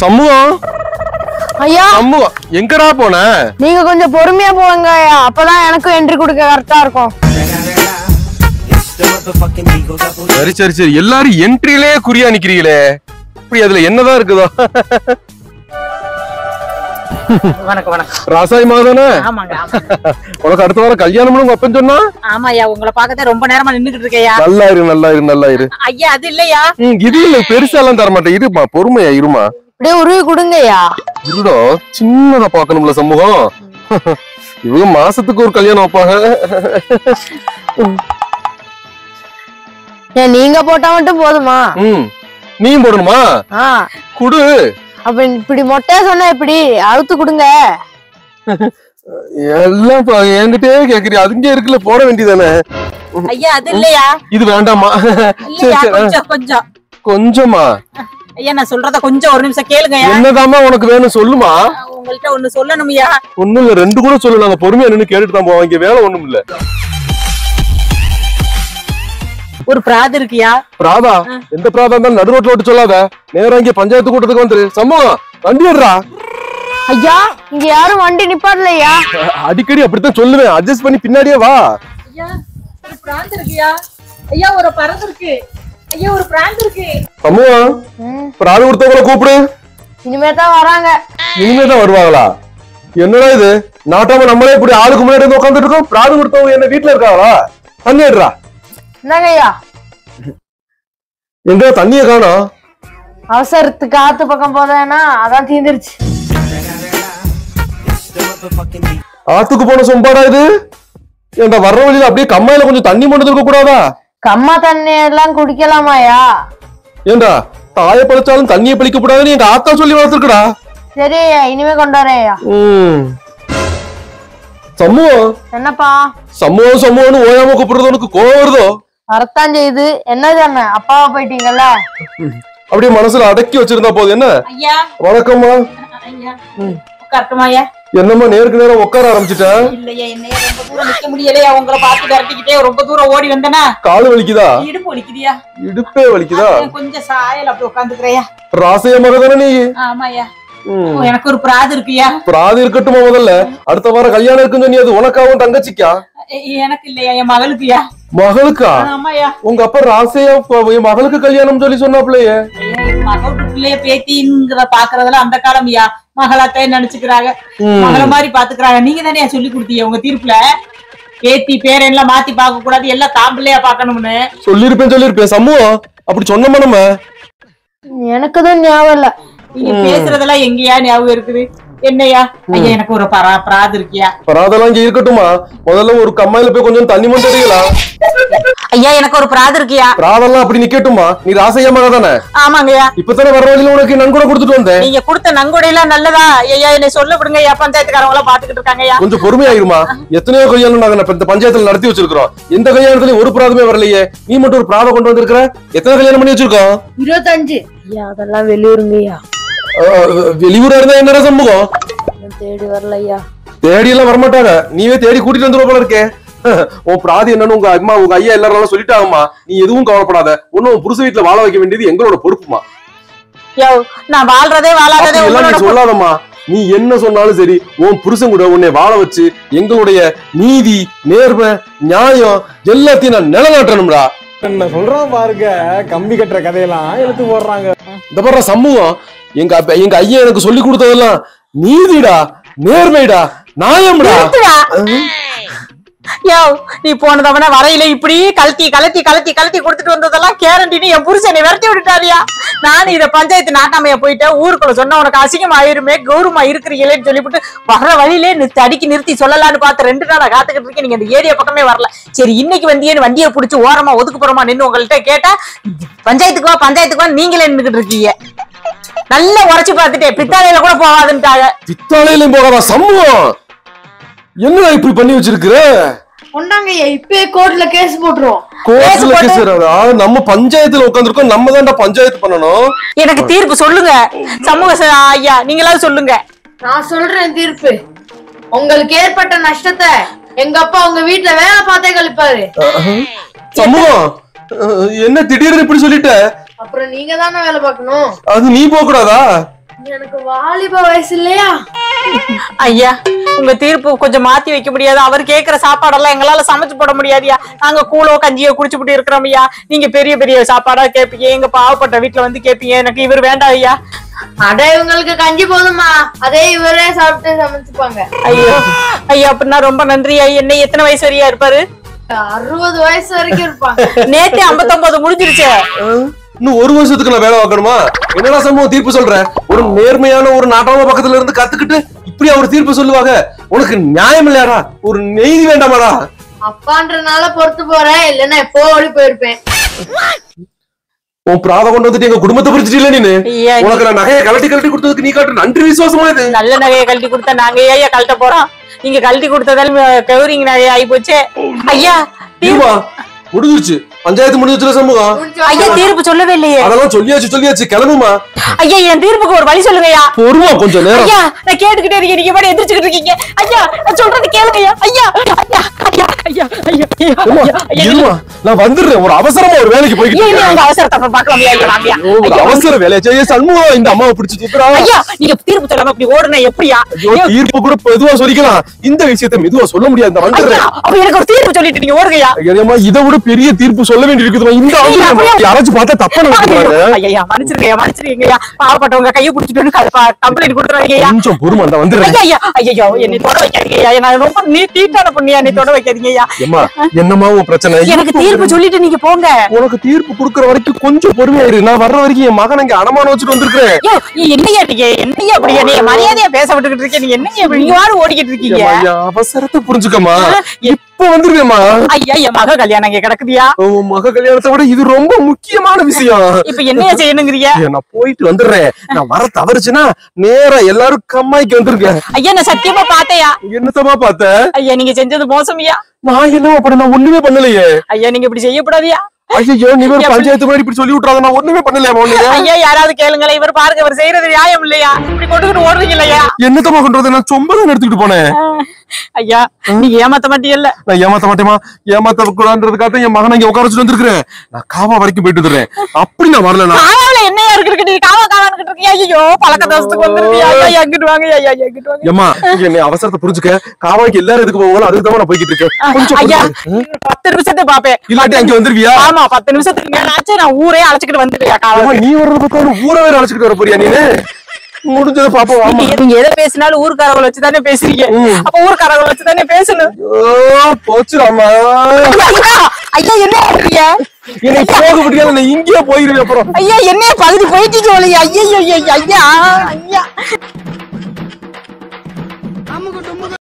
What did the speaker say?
சமூகம் ஐயா சமூகம் எங்கடா போன நீங்க கொஞ்சம் பொறுமையா போங்க ஐயா அப்பதான் எனக்கும் என்ட்ரி கொடுக்க கரெக்டா இருக்கும் சரி சரி சரி எல்லாரும் என்ட்ரிலே குறியா நிக்கிறீங்களே இப்படி அதுல என்னதான் இருக்குதோ வணக்கம் வணக்கம் ராசாய் மாதானே ஆமாங்க ஆமா. உனக்கு அடுத்த வாரம் கல்யாணம்னு உங்க அப்பன் சொன்னா ஆமா ஐயா உங்களை பார்க்கத்தான் ரொம்ப நேரமா நின்னுகிட்டு இருக்கேயா நல்லா இரு நல்லா இரு நல்லா இரு ஐயா அது இல்லையா ம், இது இல்ல பெருசாலாம் தர மாட்டேன் இருமா பொறுமையா இருமா அப்படியே உருவி கொடுங்க ஐயா இருடா சின்னதா பாக்கணும்ல சமூகம் இவங்க மாசத்துக்கு ஒரு கல்யாணம் வைப்பாங்க ஏன் நீங்க போட்டா மட்டும் போதுமா ம் நீயும் போடணுமா ஆ குடு அப்ப இப்படி மொட்டையா சொன்னா எப்படி அழுத்து கொடுங்க எல்லாம் பா- என்கிட்டயே கேக்குறியா அதுங்க இருக்குல்ல போட வேண்டியதானே ஐயா அது இல்லையா இது வேண்டாமா சரி இல்லையா சரி ஆ, கொஞ்சம் கொஞ்சம் கொஞ்சமா ஐயா நான் சொல்றத கொஞ்சம் ஒரு நிமிஷம் கேளுங்கய்யா என்னதாம்மா உனக்கு வேணும் சொல்லுமா உங்கள்ட்ட ஒண்ணு சொல்லணும்யா ஒண்ணும் இல்ல ரெண்டு கூட சொல்லு நாங்க பொறுமையா நின்னு கேட்டுட்டு தான் போவோம் இங்க வேலை ஒண்ணும் இல்ல ஒரு பிராது இருக்கியா பிராதா எந்த பிராதா இருந்தாலும் நடு ரோட்ல விட்டு சொல்லாத நேரா இங்க பஞ்சாயத்து கூட்டத்துக்கு வந்துரு சம்பவம் வண்டி எடுறா ஐயா இங்க யாரும் வண்டி நிப்பாடலையா அடிக்கடி அப்படித்தான் சொல்லுவேன் அட்ஜஸ்ட் பண்ணி பின்னாடியே வா ஐயா ஒரு பிராந்து இருக்கியா ஐயா ஒரு பறந்து இருக்கு ஐயா ஒரு பிராந்து இருக்கு சம்பவம் பிராது கொடுத்தவங்கள கூப்பிடு இனிமே தான் வராங்க இனிமே தான் வருவாங்களா என்னடா இது நாட்டாம நம்மளே இப்படி ஆளுக்கு முன்னாடி வந்து உட்காந்துட்டு இருக்கோம் பிராது கொடுத்தவங்க என்ன வீட்டுல இருக்காங்களா தண்ணி எடுறா என்னங்க ஐயா எங்க தண்ணிய காணோம் அவசரத்துக்கு ஆத்து பக்கம் போதேன்னா அதான் தீந்துருச்சு ஆத்துக்கு போன சொம்பாடா இது ஏன்டா வர்ற வழியில அப்படியே கம்மாயில கொஞ்சம் தண்ணி மட்டும் இருக்க கூடாதா கம்மா தண்ணி எல்லாம் குடிக்கலாமாயா ஏண்டா தாய பழிச்சாலும் தண்ணியை பழிக்க கூடாதுன்னு எங்க ஆத்தா சொல்லி வளர்த்துருக்கடா சரி ஐயா இனிமே கொண்டு வரேன் ஐயா ம் சமூகம் என்னப்பா சமூகம் சமூகம்னு ஓயாம கூப்பிடுறது உனக்கு கோவம் வருதோ வரத்தான் செய்யுது என்னது அண்ணன் அப்பாவா போயிட்டீங்கல்ல அப்படியே மனசுல அடக்கி வச்சிருந்தா போதும் என்ன ஐயா வணக்கம்மா ஐயா உட்காரட்டுமா ஐயா என்னம்மா நேருக்கு நேரம் உட்கார ஆரம்பிச்சிட்டேன் இல்லையா என்னையா ரொம்ப தூரம் நிக்க முடியலையா உங்களை பார்த்து விரட்டிக்கிட்டே ரொம்ப தூரம் ஓடி வந்தனா காலு வலிக்குதா இடுப்பு வலிக்குதியா இடுப்பே வலிக்குதா கொஞ்சம் சாயல் அப்படி உட்காந்துக்கிறையா ராசைய மகதானே நீ ஆமாய்யா ம். எனக்கு ஒரு பிராது இருக்குயா பிராது இருக்கட்டுமா முதல்ல அடுத்த வாரம் கல்யாணம் இருக்குன்னு சொன்னி அது உனக்காவும் தங்கச்சிக்கா எ- எனக்கு இல்லையா என் மகளுக்குயா மகளுக்கா ஆமாயா உங்க அப்பா ராசையா ப- என் மகளுக்கு கல்யாணம் சொல்லி சொன்னாப்லயே ஐயா, என் மகளுக்கு பிள்ளைய பேத்திங்கிற பாக்குறதுல அந்த காலம்யா மகளாத்தே நினைச்சுக்கிறாங்க ம். மகள மாதிரி பாத்துக்கிறாங்க நீங்க தானே சொல்லி கொடுத்தீங்க உங்க தீர்ப்புல பேத்தி பேரெல்லாம் மாத்தி பார்க்க கூடாது எல்லாம் தான் பிள்ளையா பாக்கணும்னு சொல்லிருப்பேன் சொல்லிருப்பேன் சமூகம் அப்படி சொன்னோமா நம்ம எனக்கு தான் ஞாபகம் இல்ல நீங்க பேசுறதெல்லாம் எங்கயா ஞாபகம் இருக்குது என்னையா ஐயா எனக்கு ஒரு பரா பிராது இருக்கியா பராதெல்லாம் இங்க இருக்கட்டுமா முதல்ல ஒரு கம்மாயில போய் கொஞ்சம் தண்ணி மட்டும் அடிக்கலாம் ஐயா எனக்கு ஒரு பிராது இருக்கியா பிராதெல்லாம் அப்படி நிக்கட்டுமா நீ ராசையா மக தானே ஆமாங்கய்யா இப்பதானே வர வழியில உனக்கு நன்கூட கொடுத்துட்டு வந்தேன் நீங்க கொடுத்த நன்கொடையெல்லாம் நல்லதா ஐயா என்னை சொல்ல விடுங்க ஐயா பஞ்சாயத்துக்காரங்க எல்லாம் பாத்துக்கிட்டு இருக்காங்கய்யா கொஞ்சம் பொறுமையாயிருமா எத்தனையோ கல்யாணம் நாங்க இப்ப இந்த பஞ்சாயத்துல நடத்தி வச்சிருக்கிறோம் எந்த கல்யாணத்துலயும் ஒரு பிராதமே வரலையே நீ மட்டும் ஒரு பிராதம் கொண்டு வந்திருக்கிற எத்தனை கல்யாணம் பண்ணி வச்சிருக்கோம் இருபத்தஞ்சு ஐயா அதெல்லாம் வெளியூருங்க ஐயா அஹ், வெளியூரா இருந்தா என்னடா சமூகம் தேடி வரல ஐயா தேடி எல்லாம் வரமாட்டாங்க நீவே தேடி கூட்டிட்டு வந்துருவ போல இருக்கே உன் பிராதி என்னன்னு உங்க அம்மா உங்க ஐயா எல்லாரும் சொல்லிட்டாங்கம்மா நீ எதுவும் கவலைப்படாத ஒன்னும் உன் புருஷ வீட்டுல வாழ வைக்க வேண்டியது எங்களோட பொறுப்புமா யோ நான் வாழ்றதே வாழாததே அப்படி எல்லாம் உங்களோட நீ சொல்லாதம்மா நீ என்ன சொன்னாலும் சரி உன் புருஷன் கூட உன்னை வாழ வச்சு எங்களுடைய நீதி நேர்மை நியாயம் எல்லாத்தையும் நான் நிலநாட்டணும்டா என்ன சொல்றான் பாருங்க கம்பி கட்டுற கதையெல்லாம் இழுத்து போடுறாங்க இந்த பாரு சமூகம் எங்க அப்ப- எங்க ஐயா எனக்கு சொல்லி கொடுத்ததெல்லாம் நீதிடா நேர்மைடா நியாயம்டா யோ நீ போன தவணை வரையில இப்படி கலத்தி கலத்தி கலத்தி கலத்தி கொடுத்துட்டு வந்ததெல்லாம் கேரண்டின்னு என் புருஷனை விரட்டி விட்டுட்டாரியா நானும் இத பஞ்சாயத்து நாட்டாமைய போயிட்டேன் ஊருக்குள்ள சொன்னா உனக்கு அசிங்கம் ஆயிருமே கௌரவமா இருக்கிறீங்களேன்னு சொல்லிவிட்டு வர்ற வழியிலே நிறுத்தி அடிக்கி நிறுத்தி சொல்லலாம்னு பார்த்து ரெண்டு நாளா காத்துக்கிட்டு இருக்கேன் நீங்க இந்த ஏரியா பக்கமே வரல சரி இன்னைக்கு வந்தியேன்னு வண்டியை பிடிச்சி ஓரமா ஒதுக்குப்புறமா நின்னு உங்கள்ட்ட கேட்டா பஞ்சாயத்துக்கு வா பஞ்சாயத்துக்கு வா நீங்களே நின்னுகிட்டு இருக்கீங்க நல்லா உரைச்சு பார்த்துட்டே பித்தாளையில கூட போகாதுன்ட்டாங்க பித்தாளையிலும் போகாதா சமூகம் என்னடா இப்படி பண்ணி வச்சிருக்கிற கொண்டாங்க ஐயா இப்பயே கோர்ட்ல கேஸ் போட்டுருவோம் கோர்ட்ல போட்டு- கேசுறதா நம்ம பஞ்சாயத்துல உட்காந்துருக்கோம் நம்ம தான்டா பஞ்சாயத்து பண்ணணும் எனக்கு தீர்ப்பு சொல்லுங்க சமூக ச- ஐயா நீங்களாவது சொல்லுங்க நான் சொல்றேன் தீர்ப்பு உங்களுக்கு ஏற்பட்ட நஷ்டத்தை எங்க அப்பா உங்க வீட்டுல வேலை பார்த்தே கழிப்பாரு சமூகம் அஹ், என்ன திடீர்னு இப்படி சொல்லிட்ட அப்புறம் நீங்க தானே வேலை பார்க்கணும் அது நீ போக கூடாதா எனக்கு வாலிப வயசு இல்லையா ஐயா உங்க தீர்ப்பு கொஞ்சம் மாத்தி வைக்க முடியாது அவர் கேக்குற சாப்பாடெல்லாம் எங்களால சமைச்சு போட முடியாதுயா நாங்க கூழோ கஞ்சியோ குடிச்சுப்புட்டு இருக்கிறோம் ஐயா நீங்க பெரிய பெரிய சாப்பாடா கேப்பீங்க எங்க பாவப்பட்ட வீட்டுல வந்து கேப்பீங்க எனக்கு இவர் வேண்டாம் ஐயா அட இவங்களுக்கு கஞ்சி போதுமா அதே இவரே சாப்பிட்டு சமைச்சுப்பாங்க ஐயோ ஐயா அப்படின்னா ரொம்ப நன்றி ஐயா என்ன எத்தனை வயசு வரையா இருப்பாரு அறுபது வயசு வரைக்கும் இருப்பாங்க நேத்தே ஐம்பத்தொன்பது முடிஞ்சிருச்சு இன்னும் ஒரு வருஷத்துக்கு நான் வேலை பார்க்கணுமா என்னடா சம்பவம் தீர்ப்பு சொல்ற ஒரு நேர்மையான ஒரு நாட்டாம பக்கத்துல இருந்து கத்துக்கிட்டு இப்படி அவர் தீர்ப்பு சொல்லுவாங்க உனக்கு நியாயம் இல்லையாடா ஒரு நெய்தி வேண்டாமாடா அப்பான்றனால பொறுத்து போறேன் இல்லைன்னா எப்போ ஓடி போயிருப்பேன் உன் பிராத கொண்டு வந்துட்டு எங்க குடும்பத்தை பிரிச்சுட்டு நீனு ஐயா, உனக்கு நான் நகையை கலட்டி கலட்டி கொடுத்ததுக்கு நீ காட்டு நன்றி விசுவாசமா இது நல்ல நகையை கழட்டி கொடுத்தா நாங்க ஏயா கழட்ட போறோம் நீங்க கழட்டி கொடுத்ததால கௌரிங்க நகை ஆகி போச்சு ஐயா தீர்ப்பு தீர்மா முடிஞ்சிருச்சு பஞ்சாயத்து முடிஞ்சிருச்சுல சமூகம் முடிஞ்ச ஐயா தீர்ப்பு சொல்லவே இல்லையே அதெல்லாம் சொல்லியாச்சு சொல்லியாச்சு கிளம்புமா ஐயா என் தீர்ப்புக்கு ஒரு வழி சொல்லுங்கய்யா பொறுமா கொஞ்சம் நேரம் ஐயா நான் கேட்டுக்கிட்டே இருக்கேன் நீங்க பாட்டு எந்திரிச்சுக்கிட்டு இருக்கீங்க ஐயா நான் சொல்றது கேளுங்கய்யா ஐயா ஐயா ஐயா ஐயா ஐயா ஐயா ஏம்மா, ஐயா ஐயா இருமா நான் வந்துடுறேன் ஒரு அவசரமா ஒரு வேலைக்கு போய்கிட்டு ஏன் இருக்கேன். உங்க அவசரத்தை அப்புறம் பார்க்கலாம் ஐயா வாங்கய்யா. ஐயோ, ஒரு ஐயா, அவசர வேலையா செய்ய சண்முகம் இந்த அம்மாவை பிடிச்சு தூக்குறா ஐயா நீங்க தீர்ப்பு சொல்லாம இப்படி ஓடுனா எப்படியா ஐயோ, தீர்ப்பு கூட மெதுவா சொல்லிக்கலாம் இந்த விஷயத்தை மெதுவா சொல்ல முடியாது நான் ஐயா வந்துடுறேன் அப்ப எனக்கு ஒரு தீர்ப்பு சொல்லிட்டு நீங்க ஓடுங்கய்யா ஐயம்மா இதை விட பெரிய தீர்ப்பு சொல்ல வேண்டி இருக்குதுமா இந்த ஐயா, அவசரம் அப்படியே- யாராச்சும் பார்த்தா தப்பா நினைக்கிறாங்க ஐயா மன்னிச்சிருக்கேன் மன்னிச்சிருக்கீங்கய்யா பாவப்பட்டவங்க கையை பிடிச்சிட்டு கம்ப்ளைண்ட் கொடுத்துறாங்கய்யா கொஞ்சம் பொறுமா அந்த வந்துடுறேன் ஐயா ஐயா ஐயோ என்னை தொட வைக்காதீங்கய்யா நான் ரொம்ப நீ தீட்டான பொண்ணியா என்னை தொட வைக்காதீங்கய்யா ஏம்மா என்னம்மா உன் பிரச்சனை எனக்கு தீர்ப்பு சொல்லிட்டு நீங்க போங்க உனக்கு தீர்ப்பு கொடுக்கற வரைக்கும் கொஞ்சம் பொறுமையாயிரு நான் வர்ற வரைக்கும் என் மகன் இங்க அடமானம் வச்சுட்டு வந்திருக்கிறேன் ஐயோ நீ என்னையா நீங்க என்னையா அப்படி என்னைய மரியாதையா பேச விட்டுக்கிட்டு இருக்கீங்க நீங்க என்னையா இப்படி நீங்க வாரு ஓடிக்கிட்டு இருக்கீங்க ஏம்மா, என் அவசரத்தை புரிஞ்சுக்கம்மா இப்ப வந்துருவேம்மா ஐயா என் மக கல்யாணம் இங்க கிடக்குதியா உன் மக கல்யாணத்தை விட இது ரொம்ப முக்கியமான விஷயம் இப்ப என்னையா செய்யணுங்கிறீங்க ஏய், நான் போயிட்டு வந்துடுறேன் நான் வர தவறுச்சுன்னா நேரா எல்லாரும் கம்மாய்க்கு வந்துருங்க ஐயா நான் சத்தியமா பார்த்தேயா என்னத்தமா பார்த்த ஐயா நீங்க செஞ்சது மோசமியா நான் என்ன அப்படி நான் ஒண்ணுமே பண்ணலையே ஐயா நீங்க இப்படி செய்யக்கூடாதியா ஐயோ நீ ஒரு பஞ்சாயத்து முன்னாடி இப்படி சொல்லி விட்டுறாங்க நான் ஒண்ணுமே பண்ணலையா ஒண்ணுங்க ஐயா யாராவது கேளுங்களேன் இவர் பாருங்க இவர் செய்யறது நியாயம் இல்லையா இப்படி கொண்டுகிட்டு ஓடுறீங்க இல்லையா என்னத்தமா கொண்டு நான் சொம்ப தான் எடுத்துக்கிட்டு போனேன் ஐயா நீங்க ஏமாத்த மாட்டீங்கல்ல நான் ஏமாத்த மாட்டேமா ஏமாத்த கூடாதுன்றதுக்காக என் மகனை இங்க உட்கார வச்சுட்டு வந்திருக்கிறேன் நான் காவா வரைக்கும் போயிட்டு வந்துடுறேன் அப்படி நான் வரல நான் காவால என்னையா இருக்கு நீ காவா காவான்னு இருக்கீங்க ஐயோ பழக்க தோசத்துக்கு வந்துருக்கீங்க ஐயா எங்கிட்டு வாங்க ஐயா எங்கிட்டு வாங்க ஏம்மா நீ என்னை அவசரத்தை புரிஞ்சுக்க காவாய்க்கு எல்லாரும் எதுக்கு போவாங்களோ அதுக்கு தான் நான் போய்கிட்டு இருக்கேன் கொஞ்சம் ஐயா பொறுமையா. பத்து நிமிஷத்தை பாப்பேன் இல்லாட்டி அங்க வந்துருவியா ஆமா பத்து நிமிஷத்துக்கு மேலாச்சு நான் ஊரே அழைச்சிக்கிட்டு வந்துருவியா காவா ஏம்மா, நீ வர்றத பார்த்தா ஊரை வேற அழைச்சிட்டு வர போறியா நீனு முடிஞ்சதை பாப்போம் வாமா நீங்க நீங்க எதை பேசினாலும் ஊர்க்காரவங்களை வச்சு தானே பேசுறீங்க அப்ப ஊர்க்காரவங்களை வச்சு தானே பேசணும் ஐயோ, போச்சுடாமா ஐயா, ஐயா என்ன பண்றீங்க என்னை போக முடியாது நான் இங்கேயே போயிருவேன் அப்புறம் ஐயா என்ன பகுதி போயிட்டு ஐயா ஐயா ஐயா ஐயா ஐயா